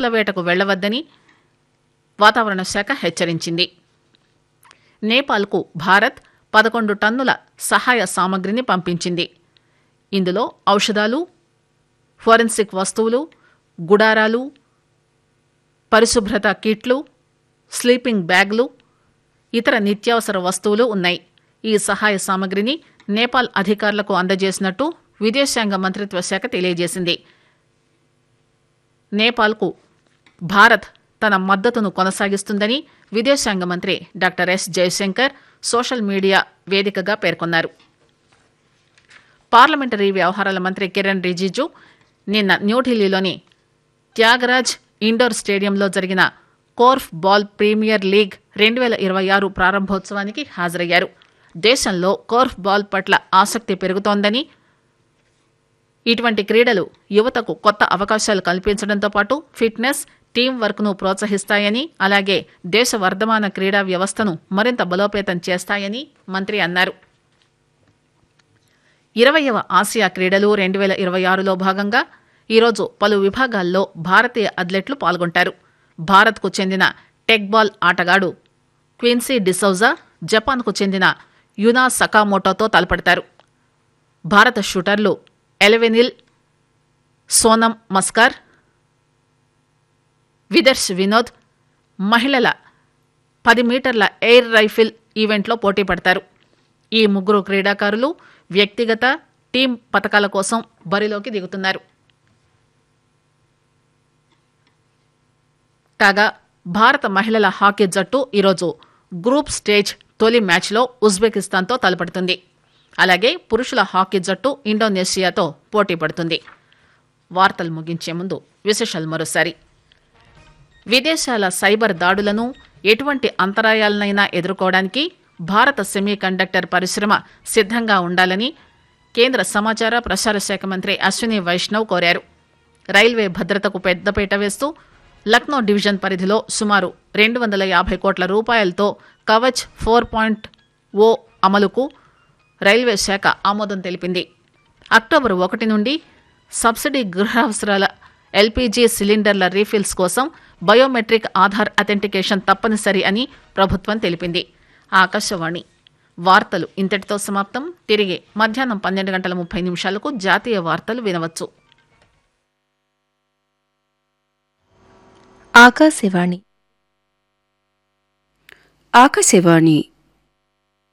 చేపల వేటకు వెళ్లవద్దని వాతావరణ శాఖ హెచ్చరించింది నేపాల్కు భారత్ పదకొండు టన్నుల సహాయ సామగ్రిని పంపించింది ఇందులో ఔషధాలు ఫోరెన్సిక్ వస్తువులు గుడారాలు పరిశుభ్రత కిట్లు స్లీపింగ్ బ్యాగ్లు ఇతర నిత్యావసర వస్తువులు ఉన్నాయి ఈ సహాయ సామగ్రిని నేపాల్ అధికారులకు అందజేసినట్టు విదేశాంగ మంత్రిత్వ శాఖ తెలియజేసింది నేపాల్కు భారత్ తన మద్దతును కొనసాగిస్తుందని విదేశాంగ మంత్రి doctor S Jaishankar social media వేదికగా పేర్కొన్నారు పార్లమెంటరీ వ్యవహారాల మంత్రి కిరణ్ రిజిజు నిన్న న్యూఢిల్లీలోని త్యాగరాజ్ ఇండోర్ స్టేడియంలో జరిగిన కోర్ఫ్ బాల్ ప్రీమియర్ లీగ్ రెండు వేల ఇరవై ఆరు ప్రారంభోత్సవానికి హాజరయ్యారు దేశంలో కోర్ఫ్ బాల్ పట్ల ఆసక్తి పెరుగుతోందని ఇటువంటి క్రీడలు యువతకు కొత్త అవకాశాలు కల్పించడంతో పాటు ఫిట్నెస్ టీం వర్క్ను ప్రోత్సహిస్తాయని అలాగే దేశ వర్ధమాన క్రీడా వ్యవస్థను మరింత బలోపేతం చేస్తాయని మంత్రి అన్నారు ఇరవయవ ఆసియా క్రీడలు రెండు వేల ఇరవై ఆరులో భాగంగా ఈరోజు పలు విభాగాల్లో భారతీయ అథ్లెట్లు పాల్గొంటారు భారత్కు చెందిన టెక్బాల్ ఆటగాడు క్విన్సీ డిసౌజా జపాన్కు చెందిన యునా సకామోటోతో తలపడతారు భారత షూటర్లు ఎలవెనిల్ సోనం మస్కార్ విదర్శ్ వినోద్ మహిళల పది మీటర్ల ఎయిర్ రైఫిల్ ఈవెంట్లో పోటీ పడతారు ఈ ముగ్గురు క్రీడాకారులు వ్యక్తిగత టీం పథకాల కోసం బరిలోకి దిగుతున్నారు కాగా భారత మహిళల హాకీ జట్టు ఈరోజు గ్రూప్ స్టేజ్ తొలి మ్యాచ్లో ఉజ్బెకిస్తాన్తో తలపడుతుంది అలాగే పురుషుల హాకీ జట్టు ఇండోనేషియాతో పోటీ పడుతుంది వార్తలు ముగించే ముందు విశేషాలు మరోసారి విదేశాల సైబర్ దాడులను ఎటువంటి అంతరాయాలనైనా ఎదుర్కోవడానికి భారత సెమీ కండక్టర్ పరిశ్రమ సిద్ధంగా ఉండాలని కేంద్ర సమాచార ప్రసార శాఖ మంత్రి అశ్విని వైష్ణవ్ కోరారు రైల్వే భద్రతకు పెద్దపీట వేస్తూ లక్నో డివిజన్ పరిధిలో సుమారు రెండు వందల యాభై కోట్ల రూపాయలతో కవచ్ ఫోర్ పాయింట్ ఓ అమలుకు రైల్వే శాఖ ఆమోదం తెలిపింది అక్టోబర్ ఒకటి నుండి సబ్సిడీ గృహావసరాల ఎల్పీజీ సిలిండర్ల రీఫిల్స్ కోసం బయోమెట్రిక్ ఆధార్ అథెంటికేషన్ తప్పనిసరి అని ప్రభుత్వం తెలిపింది ఆకాశవాణి వార్తలు ఇంతటితో సమాప్తం తిరిగి మధ్యాహ్నం పన్నెండు గంటల ముప్పై నిమిషాలకు జాతీయ వార్తలు వినవచ్చు ఆకాశవాణి ఆకాశవాణి